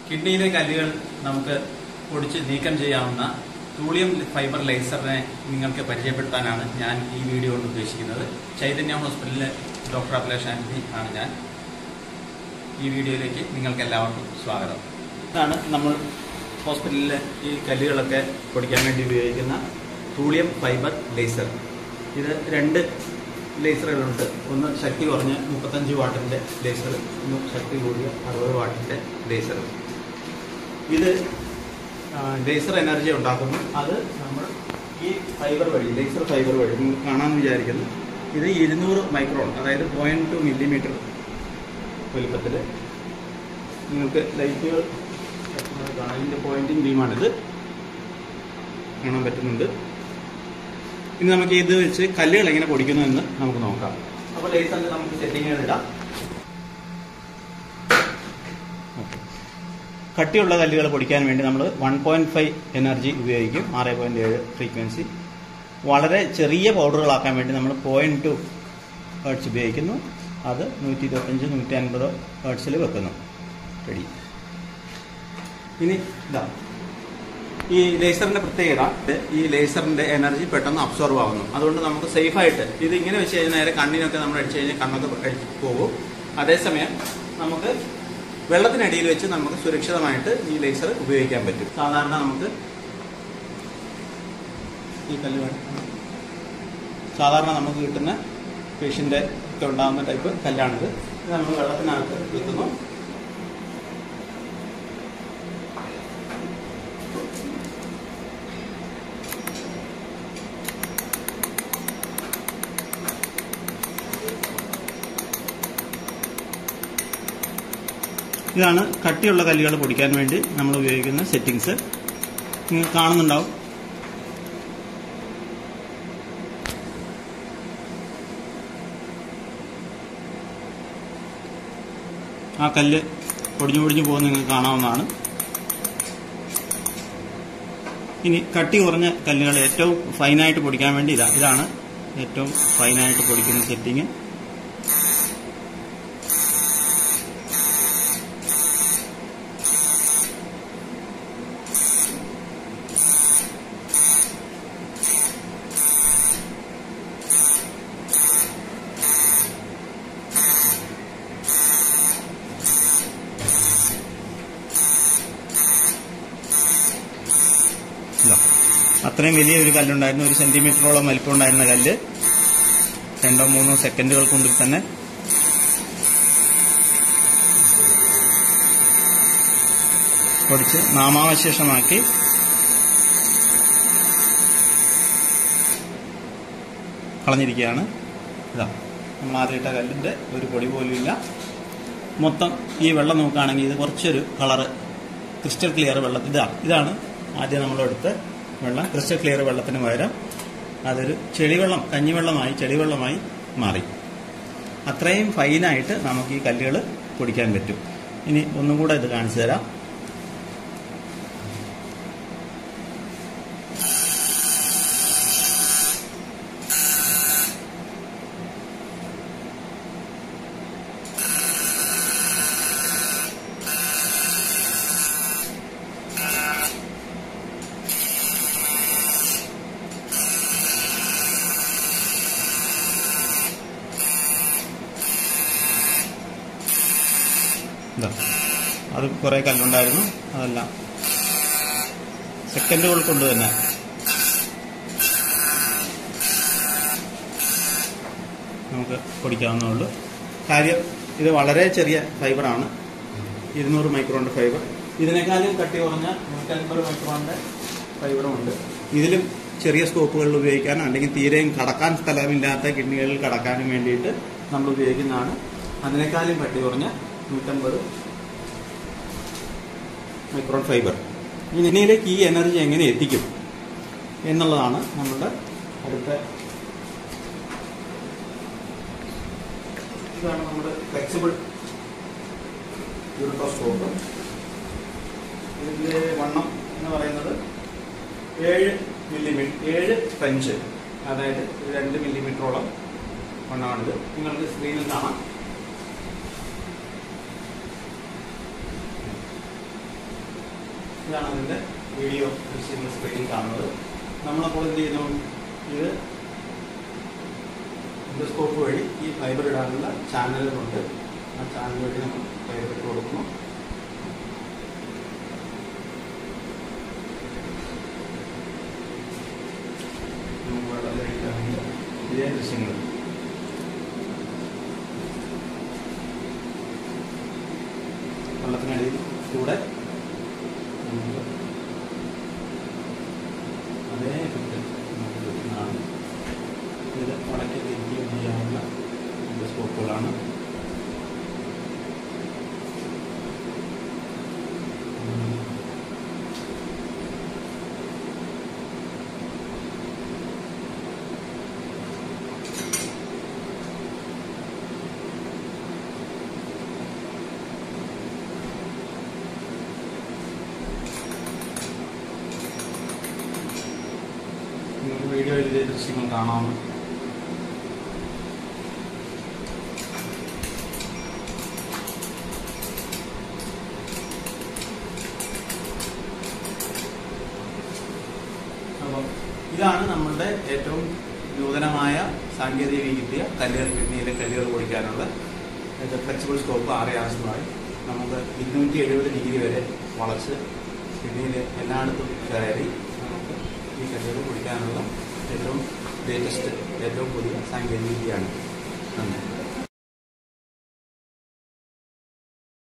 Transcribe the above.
കിഡ്നിയിലെ കല്ലുകൾ നമുക്ക് പൊടിച്ച് നീക്കം ചെയ്യാവുന്ന തൂളിയം ഫൈബർ ലേസറിനെ നിങ്ങൾക്ക് പരിചയപ്പെടുത്താനാണ് ഞാൻ ഈ വീഡിയോ കൊണ്ട് ഉദ്ദേശിക്കുന്നത് ചൈതന്യ ഹോസ്പിറ്റലിലെ ഡോക്ടർ അഭിലാഷ് ആൻഡി ആണ് ഞാൻ ഈ വീഡിയോയിലേക്ക് നിങ്ങൾക്ക് എല്ലാവർക്കും സ്വാഗതം ഇതാണ് നമ്മൾ ഹോസ്പിറ്റലിലെ ഈ കല്ലുകളൊക്കെ പൊടിക്കാൻ വേണ്ടി ഉപയോഗിക്കുന്ന തൂളിയം ഫൈബർ ലേസർ ഇത് രണ്ട് ലേസറുകളുണ്ട് ഒന്ന് ശക്തി കുറഞ്ഞ മുപ്പത്തഞ്ച് വാട്ടിൻ്റെ ലേസർ ഒന്ന് ശക്തി കൂടിയ അറുപത് വാട്ടിൻ്റെ ലേസർ ഇത് ആ, ലേസർ എനർജി ഉണ്ടാക്കുന്നു അത് നമ്മൾ ഈ ഫൈബർ വഴി ലേസർ ഫൈബർ വഴി നിങ്ങൾ കാണാമെന്ന് വിചാരിക്കുന്നു ഇത് ഇരുന്നൂറ് മൈക്രോൺ അതായത് പോയിന്റ് ടു മില്ലിമീറ്റർ വലുപ്പത്തിൽ നിങ്ങൾക്ക് ലൈറ്റുകൾ കാണാം ഇതിൻ്റെ പോയിന്റിംഗ് ബീമാണിത് കാണാൻ പറ്റുന്നുണ്ട് ഇനി നമുക്ക് ഇത് വെച്ച് കല്ലുകൾ എങ്ങനെ പൊടിക്കുന്നു എന്ന് നമുക്ക് നോക്കാം അപ്പോൾ ലേസറിൽ നമുക്ക് സെറ്റിങ്ങുകൾ ഇടാം കട്ടിയുള്ള കല്ലുകൾ പൊടിക്കാൻ വേണ്ടി നമ്മൾ വൺ പോയിന്റ് ഫൈവ് എനർജി ഉപയോഗിക്കും ആറ് പോയിന്റ് ഏഴ് ഫ്രീക്വൻസി വളരെ ചെറിയ പൗഡറുകളാക്കാൻ വേണ്ടി നമ്മൾ പോയിന്റ് ടു ഹേർട്സ് ഉപയോഗിക്കുന്നു അത് നൂറ്റി ഇരുപത്തഞ്ച് നൂറ്റി അൻപത് ഹേർട്സിൽ വെക്കുന്നു റെഡി ഇനി ഇതാ ഈ ലേസറിന്റെ പ്രത്യേകത ഇത് ഈ ലേസറിന്റെ എനർജി പെട്ടെന്ന് അബ്സോർവ് ആവുന്നു അതുകൊണ്ട് നമുക്ക് സേഫ് ആയിട്ട് ഇത് ഇങ്ങനെ വെച്ച് കഴിഞ്ഞാൽ നേരെ കണ്ണിനൊക്കെ നമ്മൾ അടിച്ചു കഴിഞ്ഞാൽ കണ്ണൊക്കെ അടിച്ച് പോകും അതേസമയം നമുക്ക് വെള്ളത്തിനടിയിൽ വെച്ച് നമുക്ക് സുരക്ഷിതമായിട്ട് ഈ ലേസർ ഉപയോഗിക്കാൻ പറ്റും സാധാരണ നമുക്ക് ഈ കല്ല് വേണം. സാധാരണ നമുക്ക് കിട്ടുന്ന ഫിഷിന്റെ ഒക്കെ ഉണ്ടാകുന്ന ടൈപ്പ് കല്ലാണിത് ഇത് നമ്മൾ വെള്ളത്തിനകത്ത് വെക്കുന്നു ഇതാണ് കട്ടിയുള്ള കല്ലുകൾ പൊടിക്കാൻ വേണ്ടി നമ്മൾ ഉപയോഗിക്കുന്ന സെറ്റിങ്സ് നിങ്ങൾ കാണുന്നുണ്ടാവും ആ കല്ല് പൊടിഞ്ഞു പൊടിഞ്ഞു പോകുന്നത് നിങ്ങൾക്ക് കാണാവുന്നതാണ് ഇനി കട്ടി കുറഞ്ഞ കല്ലുകൾ ഏറ്റവും ഫൈനായിട്ട് പൊടിക്കാൻ വേണ്ടി ഇതാ ഇതാണ് ഏറ്റവും ഫൈനായിട്ട് പൊടിക്കുന്ന സെറ്റിങ് ഇതാ. അത്രയും വലിയ ഒരു കല്ലുണ്ടായിരുന്നു ഒരു സെന്റിമീറ്ററോളം വലിപ്പം ഉണ്ടായിരുന്ന കല്ല് രണ്ടോ മൂന്നോ സെക്കൻഡുകൾക്കുള്ളിൽ തന്നെ പൊടിച്ച് നാമാവശേഷമാക്കി കളഞ്ഞിരിക്കുകയാണ് ഇതാ നമ്മൾ ആദ്യം ഇട്ട കല്ലിൻ്റെ ഒരു പൊടി പോലും ഇല്ല മൊത്തം ഈ വെള്ളം നോക്കുകയാണെങ്കിൽ ഇത് കുറച്ചൊരു കളറ് ക്രിസ്റ്റൽ ക്ലിയർ വെള്ളം ഇതാ ഇതാണ് ആദ്യം നമ്മളെടുത്ത് വെള്ളം ക്രിസ്റ്റൽ ക്ലിയർ വെള്ളത്തിന് പകരം അതൊരു ചെളിവെള്ളം കഞ്ഞിവെള്ളമായി ചെളിവെള്ളമായി മാറി അത്രയും ഫൈനായിട്ട് നമുക്ക് ഈ കല്ലുകൾ പൊടിക്കാൻ പറ്റും ഇനി ഒന്നും കൂടെ ഇത് കാണിച്ചു തരാം ഇതാ അത് കുറേ കല്ലുണ്ടായിരുന്നു അതെല്ലാം സെക്കൻഡുകൾ കൊണ്ട് തന്നെ നമുക്ക് പൊടിക്കാവുന്നേ ഉള്ളൂ കാര്യം ഇത് വളരെ ചെറിയ ഫൈബറാണ് ഇരുന്നൂറ് മൈക്രോണിൻ്റെ ഫൈബർ ഇതിനേക്കാളും കട്ടി കുറഞ്ഞ നൂറ്റൻപത് മൈക്രോണിൻ്റെ ഫൈബറുമുണ്ട് ഇതിലും ചെറിയ സ്കോപ്പുകളിൽ ഉപയോഗിക്കാനോ അല്ലെങ്കിൽ തീരെയും കടക്കാൻ സ്ഥലമില്ലാത്ത കിഡ്നികളിൽ കടക്കാനും വേണ്ടിയിട്ട് നമ്മൾ ഉപയോഗിക്കുന്നതാണ് അതിനേക്കാളും കട്ടി കുറഞ്ഞ നൂറ്റമ്പത് മൈക്രോൺ ഫൈബർ ഇനി ഇതിലേക്ക് ഈ എനർജി എങ്ങനെ എത്തിക്കും എന്നുള്ളതാണ് നമ്മുടെ അടുത്ത ഇതാണ് നമ്മുടെ ഫ്ലെക്സിബിൾ യൂറിട്ടോസ്കോപ്പ് ഇതിന്റെ വണ്ണം എന്ന് പറയുന്നത് ഏഴ് മില്ലിമീറ്റർ ഏഴ് ഫ്രഞ്ച് അതായത് ഒരു രണ്ട് മില്ലിമീറ്ററോളം വണ്ണമാണിത് നിങ്ങൾക്ക് സ്ക്രീനിൽ കാണാം ഇതാണ് അതിൻ്റെ വീഡിയോ ദൃശ്യങ്ങൾ സ്ക്രീനിൽ കാണുന്നത് നമ്മളപ്പോൾ എന്ത് ചെയ്യുന്നു ഇത് ഇൻഡോസ്കോപ്പ് വഴി ഈ ഫൈബർ ഇടാനുള്ള ചാനലുകളുണ്ട് ആ ചാനൽ വഴി നമ്മൾ ഫൈബർ ഇട്ട് കൊടുക്കുന്നു നമുക്ക് വെള്ളത്തിലൊഴിക്കുകയാണെങ്കിൽ ഇതേ ദൃശ്യങ്ങൾ വെള്ളത്തിനടിയിൽ കൂടെ നമുക്ക് അതേ എഫക്റ്റ് നമുക്ക് കിട്ടുന്നതാണ് ഇത് മടക്കി തിരിക്കുകയും ചെയ്യാവുന്ന സ്കോപ്പുകളാണ് നിങ്ങൾക്ക് വീഡിയോയിൽ ഇതേ ദൃശ്യങ്ങൾ കാണാം അപ്പം ഇതാണ് നമ്മളുടെ ഏറ്റവും നൂതനമായ സാങ്കേതിക വിദ്യ കല്ലുകൾ കിഡ്നിയിലെ കല്ലുകൾ പൊളിക്കാനുള്ള ഇത് ഫ്ലെക്സിബിൾ സ്കോപ്പ് ആറ് ആവശ്യമായി നമുക്ക് ഇരുന്നൂറ്റി എഴുപത് ഡിഗ്രി വരെ വളച്ച് കിഡ്നിയിൽ എല്ലായിടത്തും കയറി നമുക്ക് ഈ കല്ലുകൾ പൊളിക്കാനുള്ള ഏറ്റവും ലേറ്റസ്റ്റ് ഏറ്റവും പുതിയ സാങ്കേതിക വിദ്യയാണ് നന്ദി